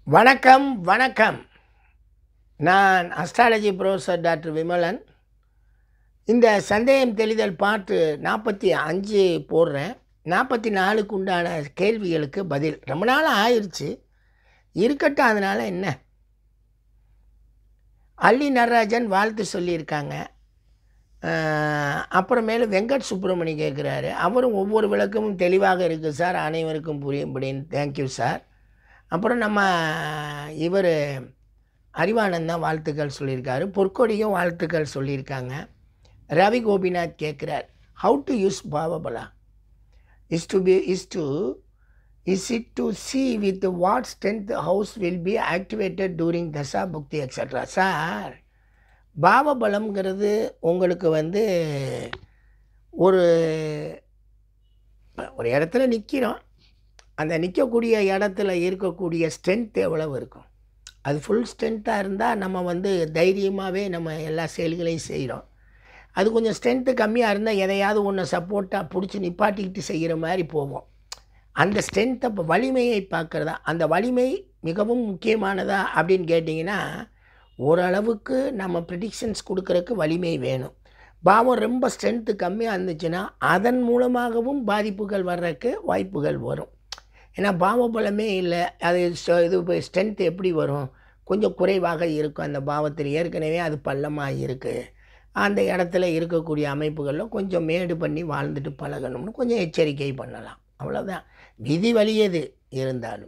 வணக்கம் வணக்கம் நான் அஸ்ட்ராலஜி ப்ரொஃபஸர் டாக்டர் விமலன் இந்த சந்தேகம் தெளிதல் பாட்டு நாற்பத்தி அஞ்சு போடுறேன் நாற்பத்தி நாலுக்கு உண்டான கேள்விகளுக்கு பதில் ரொம்ப நாள் ஆயிடுச்சு இருக்கட்டும் அதனால் என்ன அள்ளி நடராஜன் வாழ்த்து சொல்லியிருக்காங்க அஹ், அப்புறமேலு வெங்கட் சுப்பிரமணி கேட்குறாரு அவரும் ஒவ்வொரு விளக்கமும் தெளிவாக இருக்குது சார் அனைவருக்கும் புரியும்படின்னு தேங்க்யூ சார் அப்புறம் நம்ம இவர் அறிவானந்த் தான் வாழ்த்துக்கள் சொல்லியிருக்காரு பொற்கொடியும் வாழ்த்துக்கள் சொல்லியிருக்காங்க ரவி கோபிநாத் கேட்குறார் how to use bhavabala is to be is to is it to see with what strength house will be activated during dasha bhukti extra sir பாவபலம்ங்கிறது உங்களுக்கு வந்து ஒரு ஒரு இடத்துல நிற்கிறோம் அந்த நிற்கக்கூடிய இடத்துல இருக்கக்கூடிய ஸ்ட்ரென்த் எவ்வளவு இருக்கும் அது ஃபுல் ஸ்ட்ரென்த்தாக இருந்தால் நம்ம வந்து தைரியமாகவே நம்ம எல்லா செயல்களையும் செய்கிறோம் அது கொஞ்சம் ஸ்ட்ரென்த்து கம்மியாக இருந்தால் எதையாவது ஒன்று சப்போர்ட்டாக பிடிச்சி நிப்பாட்டிக்கிட்டு செய்கிற மாதிரி போவோம் அந்த ஸ்ட்ரென்த்தை இப்போ வலிமையை பார்க்குறதா அந்த வலிமை மிகவும் முக்கியமானதா அப்படின்னு கேட்டிங்கன்னா ஓரளவுக்கு நம்ம ப்ரிடிக்ஷன்ஸ் கொடுக்கறதுக்கு வலிமை வேணும் பாவம் ரொம்ப ஸ்ட்ரென்த்து கம்மியாக இருந்துச்சுன்னா அதன் மூலமாகவும் பாதிப்புகள் வர்றதுக்கு வாய்ப்புகள் வரும் ஏன்னா பாவபலமே இல்லை அது ஸ்ட- இது ஸ்ட்ரென்த் எப்படி வரும் கொஞ்சம் குறைவாக இருக்கும் அந்த பாவத்தில் ஏற்கனவே அது பள்ளமாக இருக்குது அந்த இடத்துல இருக்கக்கூடிய அமைப்புகளில் கொஞ்சம் மேடு பண்ணி வாழ்ந்துட்டு பழகணும்னு கொஞ்சம் எச்சரிக்கை பண்ணலாம் அவ்வளோதான் விதி வலியது இருந்தாலும்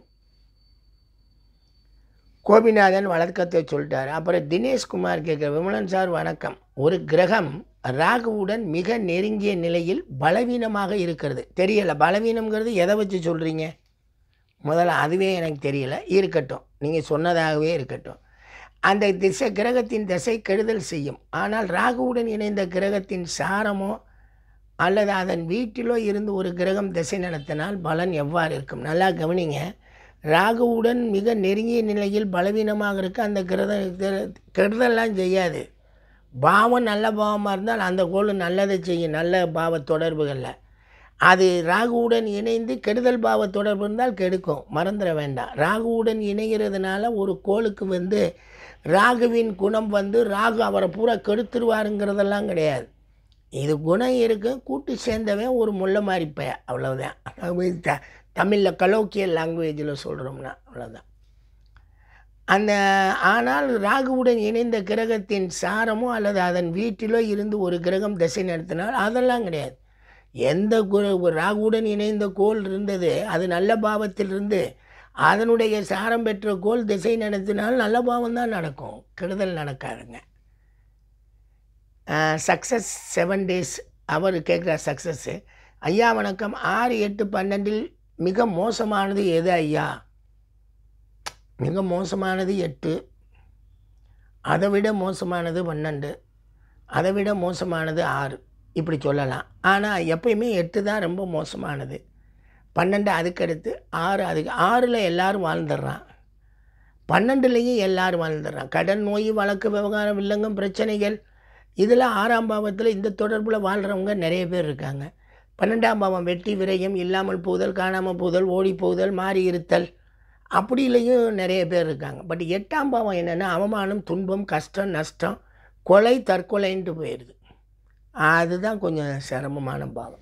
கோபிநாதன் வழக்கத்தை சொல்லிட்டாரு அப்புறம் தினேஷ்குமார் கேட்குற விமலன் சார் வணக்கம் ஒரு கிரகம் ராகுவுடன் மிக நெருங்கிய நிலையில் பலவீனமாக இருக்கிறது தெரியல பலவீனம்ங்கிறது எதை வச்சு சொல்கிறீங்க முதல்ல அதுவே எனக்கு தெரியல இருக்கட்டும் நீங்கள் சொன்னதாகவே இருக்கட்டும் அந்த திசை கிரகத்தின் திசை கெடுதல் செய்யும் ஆனால் ராகுவுடன் இணைந்த கிரகத்தின் சாரமோ அல்லது அதன் வீட்டிலோ இருந்து ஒரு கிரகம் திசை நடத்தினால் பலன் எவ்வாறு இருக்கும் நல்லா கவனிங்க ராகுவுடன் மிக நெருங்கிய நிலையில் பலவீனமாக இருக்க அந்த கிரத கிர- கெடுதல்லாம் செய்யாது பாவம் நல்ல பாவமாக இருந்தால் அந்த கோள் நல்லதை செய்யும் நல்ல பாவ தொடர்புகளில் அது ராகுவுடன் இணைந்து கெடுதல் பாவ தொடர்பு இருந்தால் கெடுக்கும் மறந்துட வேண்டாம் ராகுவுடன் இணைகிறதுனால ஒரு கோளுக்கு வந்து ராகுவின் குணம் வந்து ராகு அவரை பூரா கெடுத்துருவாருங்கிறதெல்லாம் கிடையாது இது குணம் இருக்கு கூட்டு சேர்ந்தவன் ஒரு முள்ள மாதிரி பய அவ்வளவுதான் அது த தமிழில் கலோக்கியல் லாங்குவேஜில் சொல்கிறோம்னா அவ்வளோதான் அந்த ஆனால் ராகுவுடன் இணைந்த கிரகத்தின் சாரமோ அல்லது அதன் வீட்டிலோ இருந்து ஒரு கிரகம் திசை நடத்தினால் அதெல்லாம் கிடையாது எந்த கு- ராகுவுடன் இணைந்த கோள் இருந்தது அது நல்ல பாவத்தில் இருந்து அதனுடைய சாரம் பெற்ற கோள் திசை நடத்தினால் நல்ல பாவம் தான் நடக்கும் கெடுதல் நடக்காதுங்க சக்ஸஸ் செவன் டேஸ் அவர் கேட்குற சக்ஸஸ்ஸு ஐயா வணக்கம் ஆறு எட்டு பன்னெண்டில் மிக மோசமானது எது ஐயா மிக மோசமானது எட்டு அதை விட மோசமானது பன்னெண்டு அதை விட மோசமானது ஆறு இப்படி சொல்லலாம் ஆனால் எப்பயுமே எட்டு தான் ரொம்ப மோசமானது பன்னெண்டு அதுக்கடுத்து ஆறு அதுக்கு ஆறில் எல்லாரும் வாழ்ந்துடுறான் பன்னெண்டுலேயும் எல்லாரும் வாழ்ந்துடுறான் கடன் நோய் வழக்கு விவகாரம் வில்லங்கம் பிரச்சனைகள் இதில் ஆறாம் பாவத்தில் இந்த தொடர்பில் வாழ்கிறவங்க நிறைய பேர் இருக்காங்க பன்னெண்டாம் பாவம் வெட்டி விரயம் இல்லாமல் போதல் காணாமல் போதல் ஓடி போதல் மாறி இருத்தல் அப்படிலையும் நிறைய பேர் இருக்காங்க பட் எட்டாம் பாவம் என்னென்னா அவமானம் துன்பம் கஷ்டம் நஷ்டம் கொலை தற்கொலைன்ட்டு போயிடுது அதுதான் கொஞ்சம் சிரமமான பாவம்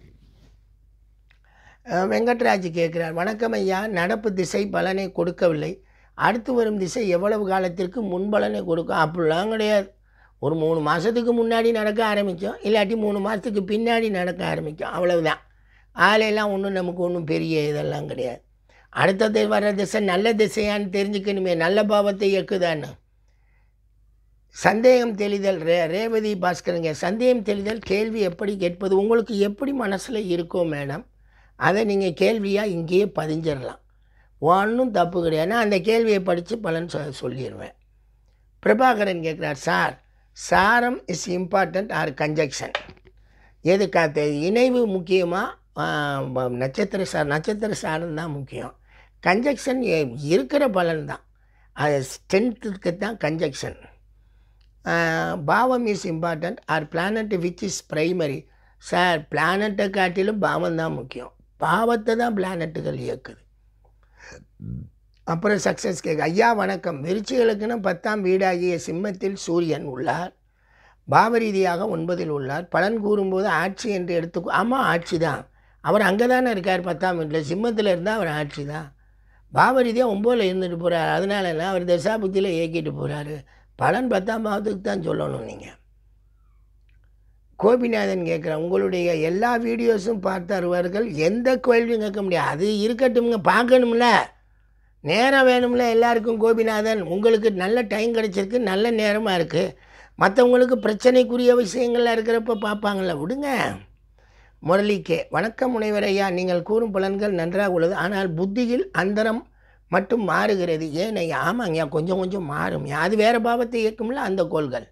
அஹ் வெங்கட்ராஜ் கேட்குறார் வணக்கம் ஐயா நடப்பு திசை பலனை கொடுக்கவில்லை அடுத்து வரும் திசை எவ்வளவு காலத்திற்கு முன்பலனை கொடுக்கும் அப்படிலாம் கிடையாது ஒரு மூணு மாதத்துக்கு முன்னாடி நடக்க ஆரம்பிக்கும் இல்லாட்டி மூணு மாதத்துக்கு பின்னாடி நடக்க ஆரம்பிக்கும் அவ்வளவுதான் ஆலையெல்லாம் ஒன்றும் நமக்கு ஒன்றும் பெரிய இதெல்லாம் கிடையாது அடுத்தது வர திசை நல்ல திசையான்னு தெரிஞ்சுக்கணுமே நல்ல பாவத்தை இயக்குதான்னு சந்தேகம் தெளிதல் ரே ரேவதி பாஸ்கருங்க சந்தேகம் தெளிதல் கேள்வி எப்படி கேட்பது உங்களுக்கு எப்படி மனசில் இருக்கோ மேடம் அதை நீங்கள் கேள்வியாக இங்கேயே பதிஞ்சிடலாம் ஒன்றும் தப்பு கிடையாது நான் அந்த கேள்வியை படித்து பலன் சொ சொல்லிடுவேன் பிரபாகரன் கேட்குறார் சார் சாரம் இஸ் இம்பார்ட்டண்ட் ஆர் கன்ஜெக்ஷன் எது காத்த இணைவு முக்கியமாக நட்சத்திர சார் நட்சத்திர சாரம் தான் முக்கியம் கன்ஜெக்ஷன் இருக்கிற பலன் தான் அது ஸ்ட்ரென்த்துக்கு தான் conjunction bhavam is important or planet which is primary sir பிளானட்டை காட்டிலும் பாவம் தான் முக்கியம் பாவத்தை தான் பிளானட்டுகள் இயக்குது அப்புறம் சக்ஸஸ் கேட்க ஐயா வணக்கம் விருச்சிகளுக்குன்னு பத்தாம் வீடாகிய சிம்மத்தில் சூரியன் உள்ளார் பாவ ரீதியாக ஒன்பதில் உள்ளார் பலன் கூறும்போது ஆட்சி என்று எடுத்து ஆமாம் ஆட்சி தான் அவர் அங்கே தானே இருக்கார் பத்தாம் வீட்டில் சிம்மத்தில் இருந்தால் அவர் ஆட்சி தான் பாவ ரீதியாக ஒம்போதில் இருந்துட்டு போகிறார் அதனால என்ன அவர் தசாபுத்தியில் இயக்கிட்டு போகிறாரு பலன் பத்தாம் பாவத்துக்கு தான் சொல்லணும் நீங்கள் கோபிநாதன் கேட்குறேன் உங்களுடைய எல்லா வீடியோஸும் பார்த்தவர்கள் எந்த கேள்வியும் கேட்க முடியாது அது இருக்கட்டும்ங்க பார்க்கணும்ல நேரம் வேணும்ல எல்லாருக்கும் கோபிநாதன் உங்களுக்கு நல்ல டைம் கிடச்சிருக்கு நல்ல நேரமாக இருக்குது மற்றவங்களுக்கு பிரச்சனைக்குரிய விஷயங்கள்லாம் இருக்கிறப்ப பார்ப்பாங்கள்ல விடுங்க முரளி கே வணக்கம் முனைவர் ஐயா நீங்கள் கூறும் பலன்கள் நன்றாக உள்ளது ஆனால் புத்தியில் அந்தரம் மட்டும் மாறுகிறது ஏன் ஐயா ஆமாங்க ஐயா கொஞ்சம் கொஞ்சம் மாறும் அது வேறு பாவத்தை இயக்கும்ல அந்த கோள்கள்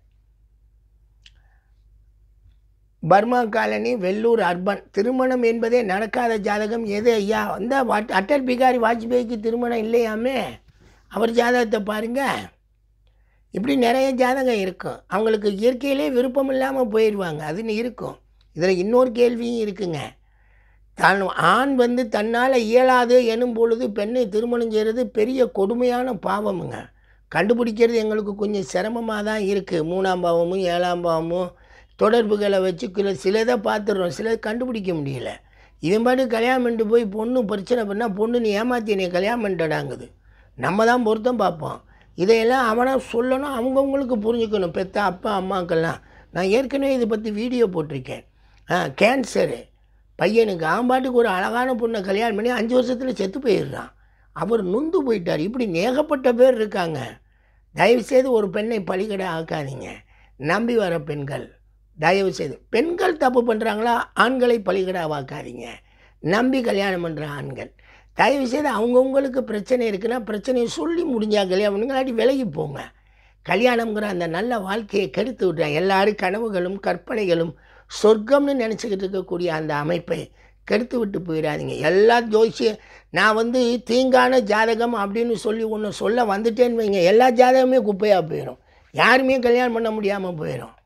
பர்மா காலனி வெள்ளூர் அர்பன் திருமணம் என்பதே நடக்காத ஜாதகம் எது ஐயா அந்த வாட் அட்டல் பிகாரி வாஜ்பாய்க்கு திருமணம் இல்லையாமே அவர் ஜாதகத்தை பாருங்க இப்படி நிறைய ஜாதகம் இருக்கும் அவங்களுக்கு இயற்கையிலே விருப்பம் இல்லாமல் போயிடுவாங்க அதுன்னு இருக்கும் இதில் இன்னொரு கேள்வியும் இருக்குங்க தன் ஆண் வந்து தன்னால் இயலாது எனும் பொழுது பெண்ணை திருமணம் செய்கிறது பெரிய கொடுமையான பாவமுங்க கண்டுபிடிக்கிறது எங்களுக்கு கொஞ்சம் சிரமமாக தான் இருக்குது மூணாம் பாவமும் ஏழாம் பாவமும் தொடர்புகளை வச்சு சில சிலதை பார்த்துடுறோம் சிலதை கண்டுபிடிக்க முடியல இவன் பாட்டு கல்யாணம் பண்ணிட்டு போய் பொண்ணு பிரச்சனை பண்ணால் பொண்ணு நீ ஏமாத்தி நீ கல்யாணம் பண்ணிட்டடாங்குது நம்ம தான் பொருத்தம் பார்ப்போம் இதையெல்லாம் அவனாக சொல்லணும் அவங்கவுங்களுக்கு புரிஞ்சுக்கணும் பெத்த அப்பா அம்மாக்கெல்லாம் நான் ஏற்கனவே இதை பற்றி வீடியோ போட்டிருக்கேன் ஆ கேன்சரு பையனுக்கு ஆம்பாட்டுக்கு ஒரு அழகான பொண்ணை கல்யாணம் பண்ணி அஞ்சு வருஷத்தில் செத்து போயிடுறான் அவர் நொந்து போயிட்டார் இப்படி ஏகப்பட்ட பேர் இருக்காங்க தயவுசெய்து ஒரு பெண்ணை பலிகடை ஆக்காதீங்க நம்பி வர பெண்கள் தயவு செய்து பெண்கள் தப்பு பண்ணுறாங்களா ஆண்களை பலிகடாவாக்காதீங்க நம்பி கல்யாணம் பண்ணுற ஆண்கள் தயவு செய்து அவங்கவுங்களுக்கு பிரச்சனை இருக்குன்னா பிரச்சனையை சொல்லி முடிஞ்சா கல்யாணம் பண்ணுங்க இல்லாட்டி விலகி போங்க கல்யாணம்ங்கிற அந்த நல்ல வாழ்க்கையை கெடுத்து விட்றாங்க எல்லாரும் கனவுகளும் கற்பனைகளும் சொர்க்கம்னு நினச்சிக்கிட்டு இருக்கக்கூடிய அந்த அமைப்பை கெடுத்து விட்டு போயிடாதீங்க எல்லா ஜோசிய நான் வந்து தீங்கான ஜாதகம் அப்படின்னு சொல்லி ஒன்று சொல்ல வந்துட்டேன்னு வைங்க எல்லா ஜாதகமே குப்பையாக போயிடும் யாருமே கல்யாணம் பண்ண முடியாமல் போயிடும்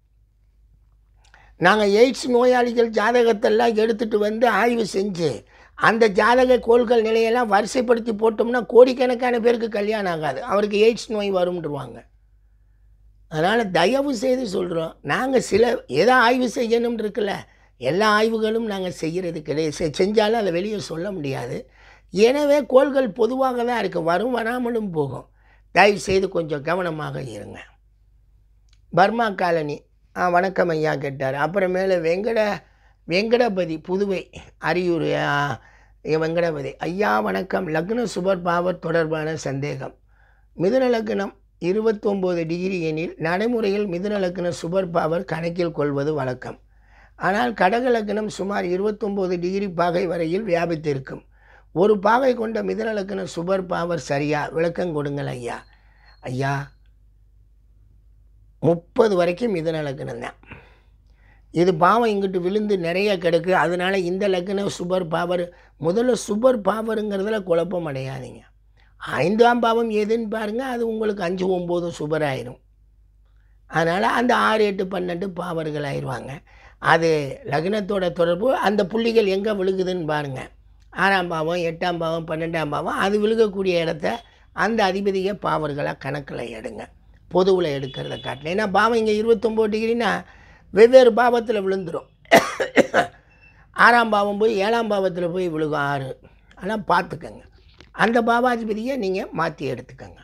நாங்கள் எய்ட்ஸ் நோயாளிகள் ஜாதகத்தெல்லாம் எடுத்துகிட்டு வந்து ஆய்வு செஞ்சு அந்த ஜாதக கோள்கள் நிலையெல்லாம் வரிசைப்படுத்தி போட்டோம்னா கோடிக்கணக்கான பேருக்கு கல்யாணம் ஆகாது அவருக்கு எய்ட்ஸ் நோய் வரும்ன்றவாங்க அதனால் தயவு செய்து சொல்கிறோம் நாங்கள் சில எதை ஆய்வு செய்யணும்னு இருக்குல்ல எல்லா ஆய்வுகளும் நாங்கள் செய்கிறது கிடையாது செ- செஞ்சாலும் அதை வெளியே சொல்ல முடியாது எனவே கோள்கள் பொதுவாக தான் இருக்குது வரும் வராமலும் போகும் தயவு செய்து கொஞ்சம் கவனமாக இருங்க பர்மா காலனி ஆ வணக்கம் ஐயா கேட்டார் அப்புறமேல வெங்கட வெங்கடபதி புதுவை அரியூர் ஆ, இங்க வெங்கடபதி ஐயா வணக்கம் லக்ன சுபர் பாவர் தொடர்பான சந்தேகம் மிதுன லக்னம் இருபத்தொம்போது டிகிரி எனில் நடைமுறையில் மிதுன லக்ன சுபர் பாவர் கணக்கில் கொள்வது வழக்கம் ஆனால் கடக லக்னம் சுமார் இருபத்தொம்போது டிகிரி பாகை வரையில் வியாபித்திருக்கும் ஒரு பாகை கொண்ட மிதுன லக்ன சுபர் பாவர் சரியா விளக்கம் கொடுங்கள் ஐயா ஐயா முப்பது வரைக்கும் மிதுன லக்னம் தான் இது பாவம் இங்கிட்டு விழுந்து நிறைய கிடக்கு அதனால இந்த லக்ன சுபர் பாவர் முதல்ல சுபர் பாவருங்கிறதுல குழப்பம் அடையாதீங்க ஐந்தாம் பாவம் எதுன்னு பாருங்கள் அது உங்களுக்கு அஞ்சு ஒம்பது சுபர் ஆயிரும் அதனால் அந்த ஆறு எட்டு பன்னெண்டு பாவர்கள் ஆயிடுவாங்க அது லக்னத்தோட தொடர்பு அந்த புள்ளிகள் எங்கே விழுகுதுன்னு பாருங்கள் ஆறாம் பாவம் எட்டாம் பாவம் பன்னெண்டாம் பாவம் அது விழுகக்கூடிய இடத்த அந்த அதிபதியை பாவர்களாக கணக்கில் எடுங்க பொதுவில் எடுக்கிறத காட்டல ஏன்னா பாவம் இங்கே இருபத்தொம்போது டிகிரினா வெவ்வேறு பாவத்தில் விழுந்துடும் ஆறாம் பாவம் போய் ஏழாம் பாவத்தில் போய் விழுகும் ஆறு ஆனால் பார்த்துக்கங்க அந்த பாவாதிபதியை நீங்கள் மாற்றி எடுத்துக்கங்க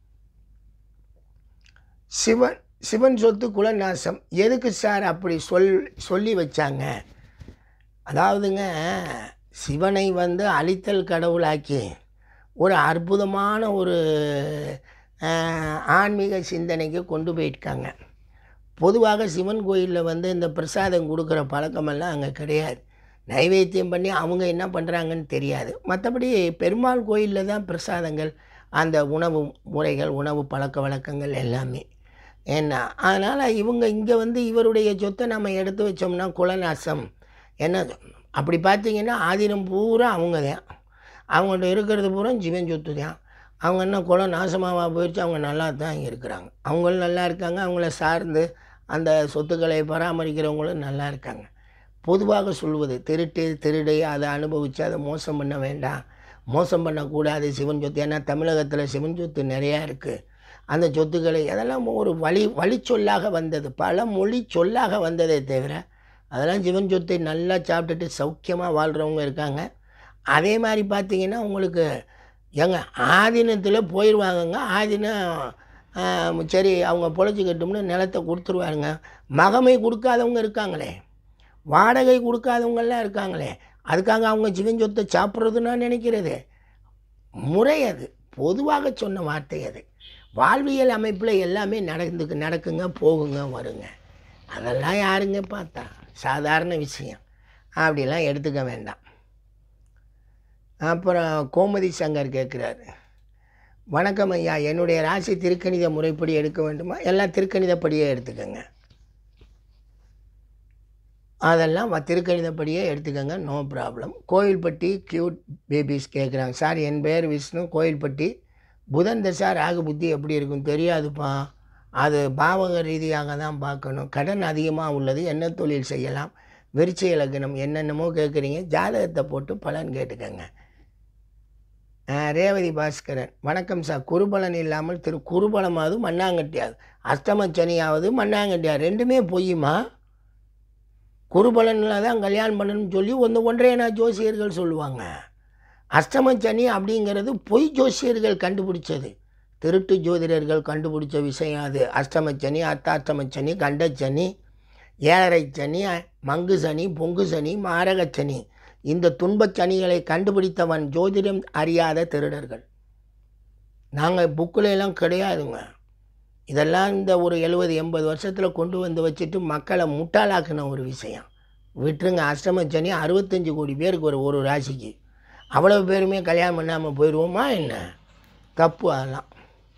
சிவன் சிவன் சொத்து குலநாசம் எதுக்கு சார் அப்படி சொல் சொல்லி வச்சாங்க அதாவதுங்க சிவனை வந்து அழித்தல் கடவுளாக்கி ஒரு அற்புதமான ஒரு ஆஹ், ஆன்மீக சிந்தனைக்கு கொண்டு போயிருக்காங்க பொதுவாக சிவன் கோயிலில் வந்து இந்த பிரசாதம் கொடுக்குற பழக்கமெல்லாம் அங்கே கிடையாது நைவேத்தியம் பண்ணி அவங்க என்ன பண்ணுறாங்கன்னு தெரியாது மற்றபடி பெருமாள் கோயிலில் தான் பிரசாதங்கள் அந்த உணவு முறைகள் உணவு பழக்க வழக்கங்கள் எல்லாமே ஏன்னா அதனால் இவங்க இங்கே வந்து இவருடைய சொத்தை நம்ம எடுத்து வச்சோம்னா குலநாசம் என்ன அப்படி பார்த்தீங்கன்னா ஆதீனம் பூரா அவங்க தான் அவங்கள்ட்ட இருக்கிறது பூரா ஜீவன் சொத்து தான் அவங்க என்ன குலம் நாசமாவா போயிடுச்சு அவங்க நல்லா தான் இருக்கிறாங்க அவங்களும் நல்லா இருக்காங்க அவங்கள சார்ந்து அந்த சொத்துக்களை பராமரிக்கிறவங்களும் நல்லா இருக்காங்க பொதுவாக சொல்வது திருட்டு திருடை அதை அனுபவித்து அதை மோசம் பண்ண வேண்டாம் மோசம் பண்ணக்கூடாது சிவன் சொத்து ஏன்னா தமிழகத்தில் சிவன் சொத்து நிறையா இருக்குது அந்த சொத்துக்களை அதெல்லாம் ஒரு வழி வழிச்சொல்லாக வந்தது பல மொழி சொல்லாக வந்ததே தவிர அதெல்லாம் சிவன் சொத்தை நல்லா சாப்பிட்டுட்டு சௌக்கியமாக வாழ்கிறவங்க இருக்காங்க அதே மாதிரி பார்த்தீங்கன்னா உங்களுக்கு ஏங்க ஆதீனத்தில் போயிடுவாங்கங்க ஆதீனம் ஆஹ், சரி அவங்க பொழைச்சிக்கட்டும்னு நிலத்தை கொடுத்துருவாருங்க மகமை கொடுக்காதவங்க இருக்காங்களே வாடகை கொடுக்காதவங்கெல்லாம் இருக்காங்களே அதுக்காக அவங்க சிவன் சொத்தை சாப்பிட்றது நான் நினைக்கிறது முறை அது பொதுவாக சொன்ன வார்த்தை அது வாழ்வியல் அமைப்பில் எல்லாமே நடந்துக்கு நடக்குங்க போகுங்க வருங்க அதெல்லாம் யாருங்க பார்த்தா சாதாரண விஷயம் அப்படிலாம் எடுத்துக்க வேண்டாம் அப்புறம் கோமதி சங்கர் கேட்குறாரு வணக்கம் ஐயா என்னுடைய ராசி திருக்கணித முறைப்படி எடுக்க வேண்டுமா எல்லாம் திருக்கணிதப்படியே எடுத்துக்கோங்க அதெல்லாம் வ- திருக்கணிதப்படியே எடுத்துக்கோங்க no problem Kovilpatti cute babies கேட்குறாங்க சார் என் பெயர் விஷ்ணு கோயில்பட்டி புதன் தசா ராகு புத்தி எப்படி இருக்கும் தெரியாதுப்பா அது பாவக ரீதியாக தான் பார்க்கணும் கடன் அதிகமாக உள்ளது என்ன தொழில் செய்யலாம் விருச்சிக இலக்கணம் என்னென்னமோ கேட்குறீங்க ஜாதகத்தை போட்டு பலன் கேட்டுக்கோங்க ஆ, ரேவதி பாஸ்கரன் வணக்கம் சார் குருபலன் இல்லாமல் திரு குருபலமாவது மண்ணாங்கட்டியாவது அஷ்டம சனியாவது மண்ணாங்கட்டியாது ரெண்டுமே பொய்யுமா குருபலனில் தான் கல்யாணம் பண்ணணும்னு சொல்லி ஒன்று ஒன்றையனா ஜோசியர்கள் சொல்லுவாங்க அஷ்டம சனி அப்படிங்கிறது பொய் ஜோசியர்கள் கண்டுபிடிச்சது திருட்டு ஜோதிடர்கள் கண்டுபிடிச்ச விஷயம் அது அஷ்டம சனி அத்தாஷ்டம சனி கண்டச்சனி ஏழரை சனி மங்கு சனி பொங்கு சனி மாரக சனி இந்த துன்பச் சனிகளை கண்டுபிடித்தவன் ஜோதிடம் அறியாத திருடர்கள் நாங்கள் புக்கில் எல்லாம் கிடையாதுங்க இதெல்லாம் இந்த ஒரு எழுபது எண்பது வருஷத்தில் கொண்டு வந்து வச்சுட்டு மக்களை முட்டாளாக்குன ஒரு விஷயம் விட்டுருங்க அஷ்டம சனி அறுபத்தஞ்சு கோடி பேருக்கு ஒரு ஒரு ராசிக்கு அவ்வளவு பேருமே கல்யாணம் பண்ணாமல் போயிடுவோமா என்ன தப்பு அதெல்லாம்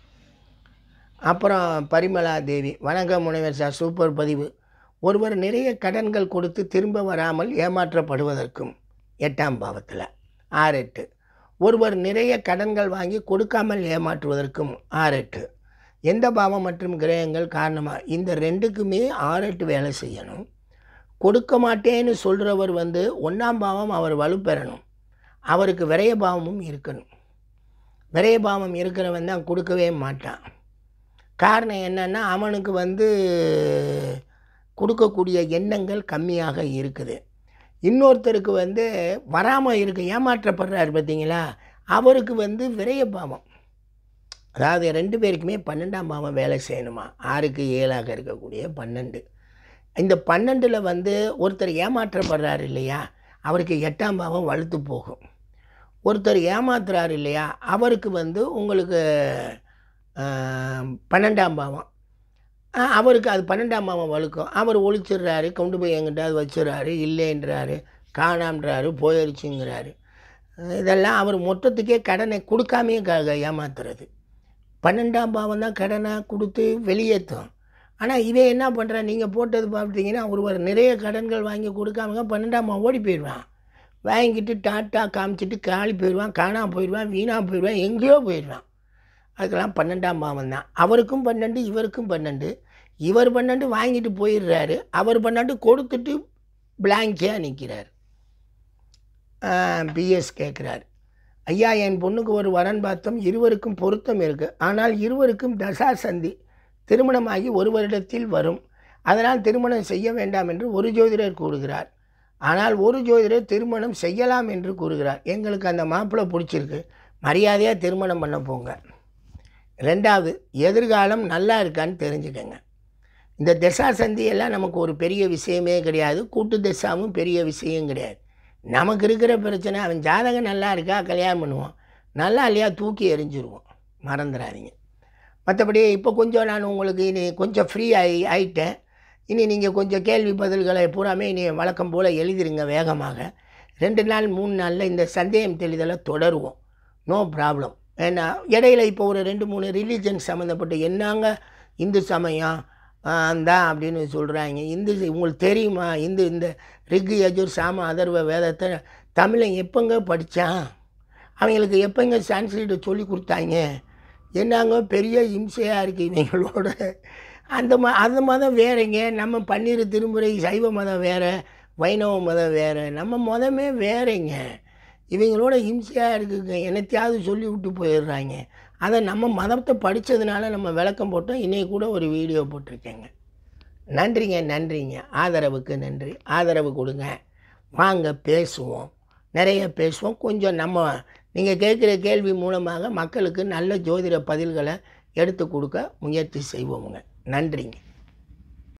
அப்புறம் பரிமலா தேவி வணக்கம் முனைவர் சார் சூப்பர் பதிவு ஒருவர் நிறைய கடன்கள் கொடுத்து திரும்ப வராமல் ஏமாற்றப்படுவதற்கும் எட்டாம் பாவத்தில் ஆறு எட்டு ஒருவர் நிறைய கடன்கள் வாங்கி கொடுக்காமல் ஏமாற்றுவதற்கும் ஆறு எட்டு எந்த பாவம் மற்றும் கிரகங்கள் காரணமாக இந்த ரெண்டுக்குமே ஆறு எட்டு வேலை செய்யணும் கொடுக்க மாட்டேன்னு சொல்கிறவர் வந்து ஒன்றாம் பாவம் அவர் வலுப்பெறணும் அவருக்கு விரய பாவமும் இருக்கணும் விரய பாவம் இருக்கிறவன் தான் கொடுக்கவே மாட்டான் காரணம் என்னன்னா அவனுக்கு வந்து கொடுக்கக்கூடிய எண்ணங்கள் கம்மியாக இருக்குது இன்னொருத்தருக்கு வந்து வராமல் இருக்க ஏமாற்றப்படுறாரு பார்த்தீங்களா அவருக்கு வந்து விரய பாவம் அதாவது ரெண்டு பேருக்குமே பன்னெண்டாம் பாவம் வேலை செய்யணுமா ஆறுக்கு ஏழாக இருக்கக்கூடிய பன்னெண்டு இந்த பன்னெண்டில் வந்து ஒருத்தர் ஏமாற்றப்படுறாரு இல்லையா அவருக்கு எட்டாம் பாவம் வலுத்து போகும் ஒருத்தர் ஏமாத்துறாரு இல்லையா அவருக்கு வந்து உங்களுக்கு ஆஹ், பன்னெண்டாம் பாவம் ஆஹ், அவருக்கு அது பன்னெண்டாம் பாவம் வழுக்கும் அவர் ஒழிச்சிடுறாரு கொண்டு போய் எங்கிட்டாவது வச்சிடுறாரு இல்லைன்றாரு காணாம்ன்றாரு போயிடுச்சுங்கிறாரு இதெல்லாம் அவர் மொத்தத்துக்கே கடனை கொடுக்காமையே க க- ஏமாத்துறது பன்னெண்டாம் பாவம் தான் கடனை கொடுத்து வெளியேற்றும் ஆனால் இவன் என்ன பண்ணுறான் நீங்கள் போட்டது பார்த்தீங்கன்னா ஒருவர் நிறைய கடன்கள் வாங்கி கொடுக்காம பன்னெண்டாம் பாவம் ஓடி போயிடுவான் வாங்கிட்டு டாட்டா காமிச்சிட்டு காலி போயிடுவான் காணாம போயிடுவான் வீணாக போயிடுவான் எங்கேயோ போயிடுவான் அதுக்கெல்லாம் பன்னெண்டாம் பாவம் தான் அவருக்கும் பன்னெண்டு இவருக்கும் பன்னெண்டு இவர் பன்னெண்டு வாங்கிட்டு போயிடுறாரு அவர் பன்னெண்டு கொடுத்துட்டு பிளாங்கியாக நிற்கிறார் பிஎஸ் கேட்குறாரு ஐயா என் பொண்ணுக்கு ஒரு வரன் பார்த்தோம் இருவருக்கும் பொருத்தம் இருக்குது ஆனால் இருவருக்கும் தசா சந்தி திருமணமாகி ஒரு வருடத்தில் வரும் அதனால் திருமணம் செய்ய வேண்டாம் என்று ஒரு ஜோதிடர் கூறுகிறார் ஆனால் ஒரு ஜோதிடர் திருமணம் செய்யலாம் என்று கூறுகிறார் எங்களுக்கு அந்த மாப்பிள்ளை பிடிச்சிருக்கு மரியாதையாக திருமணம் பண்ண போங்க ரெண்டாவது எதிர்காலம் நல்லா இருக்கான்னு தெரிஞ்சுக்கங்க இந்த திசா சந்தி எல்லாம் நமக்கு ஒரு பெரிய விஷயமே கிடையாது கூட்டு திசாவும் பெரிய விஷயம் கிடையாது நமக்கு இருக்கிற பிரச்சனை அவன் ஜாதகம் நல்லா இருக்கா கல்யாணம் பண்ணுவோம் நல்லா இல்லையா தூக்கி எறிஞ்சிருவோம் மறந்துடாதீங்க மற்றபடி இப்போ கொஞ்சம் நான் உங்களுக்கு இனி கொஞ்சம் ஃப்ரீ ஆகி ஆயிட்டேன் இனி நீங்கள் கொஞ்சம் கேள்வி பதில்களை பூராமே இனி வழக்கம் போல் எழுதிருங்க வேகமாக ரெண்டு நாள் மூணு நாளில் இந்த சந்தேகம் தெளிதலை தொடருவோம் நோ ப்ராப்ளம் ஏன்னா இடையில இப்போ ஒரு ரெண்டு மூணு ரிலீஜன் சம்மந்தப்பட்ட என்னங்க இந்து சமயம் தான் அப்படின்னு சொல்கிறாங்க இந்து உங்களுக்கு தெரியுமா இந்து இந்த ரிக்கு யஜுர் சாம அதர்வ வேதத்தை தமிழன் எப்போங்க படித்தான் அவங்களுக்கு எப்போங்க சான்ஸ்கிரிட்டை சொல்லி கொடுத்தாங்க என்னங்க பெரிய இம்சையாக இருக்குது இவங்களோட அந்த ம அந்த மதம் வேறங்க நம்ம பன்னீர் திருமுறை சைவ மதம் வேறு வைணவ மதம் வேறு நம்ம மதமே வேறங்க இவங்களோட இம்சையாக இருக்குங்க என்னத்தையாவது சொல்லி விட்டு போயிடுறாங்க அதை நம்ம மதத்தை படித்ததுனால நம்ம விளக்கம் போட்டோம் இன்னைக்கு கூட ஒரு வீடியோ போட்டிருக்கேங்க நன்றிங்க நன்றிங்க ஆதரவுக்கு நன்றி ஆதரவு கொடுங்க வாங்க பேசுவோம் நிறைய பேசுவோம் கொஞ்சம் நம்ம நீங்கள் கேட்குற கேள்வி மூலமாக மக்களுக்கு நல்ல ஜோதிட பதில்களை எடுத்து கொடுக்க முயற்சி செய்வோமுங்க நன்றிங்க